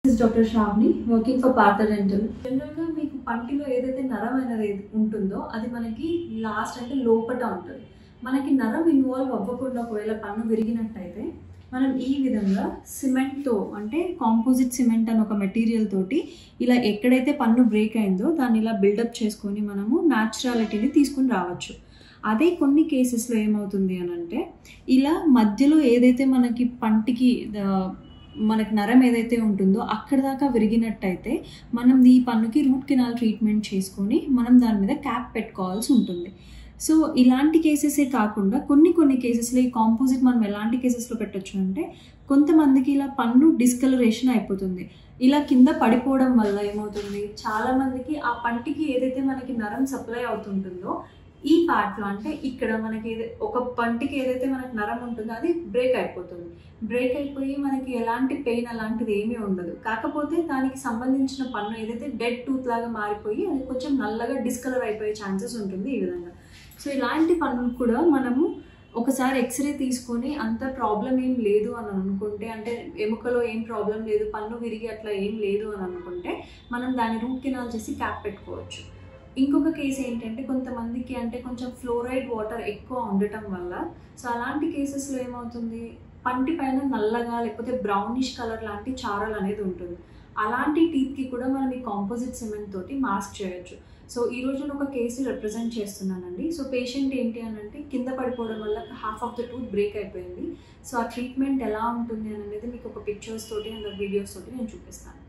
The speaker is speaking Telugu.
is Dr. Shravani working for Partha Dental. జనరల్గా మీకు పంటిలో ఏదైతే నరం అనేది ఏది ఉంటుందో అది మనకి లాస్ట్ అంటే లోపట ఉంటుంది మనకి నరం ఇన్వాల్వ్ అవ్వకుండా ఒకవేళ పన్ను విరిగినట్టయితే మనం ఈ విధంగా సిమెంట్తో అంటే కాంపోజిట్ సిమెంట్ అని ఒక మెటీరియల్ తోటి ఇలా ఎక్కడైతే పన్ను బ్రేక్ అయిందో దాన్ని ఇలా బిల్డప్ చేసుకొని మనము న్యాచురాలిటీని తీసుకుని రావచ్చు అదే కొన్ని కేసెస్లో ఏమవుతుంది అని అంటే ఇలా మధ్యలో ఏదైతే మనకి పంటికి ఆ, మనకి నరం ఏదైతే ఉంటుందో అక్కడ దాకా విరిగినట్టయితే మనం ఈ పన్నుకి రూట్ కెనాల్ ట్రీట్మెంట్ చేసుకొని మనం దాని మీద క్యాప్ పెట్టుకోవాల్సి ఉంటుంది సో ఇలాంటి కేసెసే కాకుండా కొన్ని కొన్ని కేసెస్లో ఈ కాంపోజిట్ మనం ఎలాంటి కేసెస్లో పెట్టొచ్చు అంటే కొంతమందికి ఇలా పన్ను డిస్కలరేషన్ అయిపోతుంది ఇలా కింద పడిపోవడం వల్ల ఏమవుతుంది చాలా మందికి ఆ పంటికి ఏదైతే మనకి నరం సప్లై అవుతుంటుందో ఈ పార్ట్లో అంటే ఇక్కడ మనకి ఏదై- ఒక పంటికి ఏదైతే మనకి నరం ఉంటుందో అది బ్రేక్ అయిపోతుంది బ్రేక్ అయిపోయి మనకి ఎలాంటి పెయిన్ అలాంటిది ఏమీ ఉండదు కాకపోతే దానికి సంబంధించిన పన్ను ఏదైతే డెడ్ టూత్ లాగా మారిపోయి అది కొంచెం నల్లగా డిస్కలర్ అయిపోయే ఛాన్సెస్ ఉంటుంది ఈ విధంగా సో ఇలాంటి పనులు కూడా మనము ఒకసారి ఎక్స్రే తీసుకొని అంత ప్రాబ్లం ఏం లేదు అని అనుకుంటే అంటే ఎముకలో ఏం ప్రాబ్లం లేదు పన్ను విరిగి అట్లా ఏం లేదు అని అనుకుంటే మనం దాని రూట్ కెనాల్ చేసి క్యాప్ పెట్టుకోవచ్చు ఇంకొక కేసు ఏంటంటే కొంతమందికి అంటే కొంచెం ఫ్లోరైడ్ వాటర్ ఎక్కువ ఉండటం వల్ల సో అలాంటి కేసెస్లో ఏమవుతుంది పంటి పైన నల్లగా లేకపోతే బ్రౌనిష్ కలర్ లాంటి చారలు అనేది ఉంటుంది అలాంటి టీత్కి కూడా మనం ఈ కాంపోజిట్ సిమెంట్ తోటి మాస్క్ చేయొచ్చు సో ఈ రోజు నేను ఒక కేసు రిప్రజెంట్ చేస్తున్నానండి సో పేషెంట్ ఏంటి అని అంటే కింద పడిపోవడం వల్ల half of the tooth break అయిపోయింది సో ఆ ట్రీట్మెంట్ ఎలా ఉంటుంది అని అనేది మీకు ఒక పిక్చర్స్ తోటి అండ్ వీడియోస్ తోటి నేను చూపిస్తాను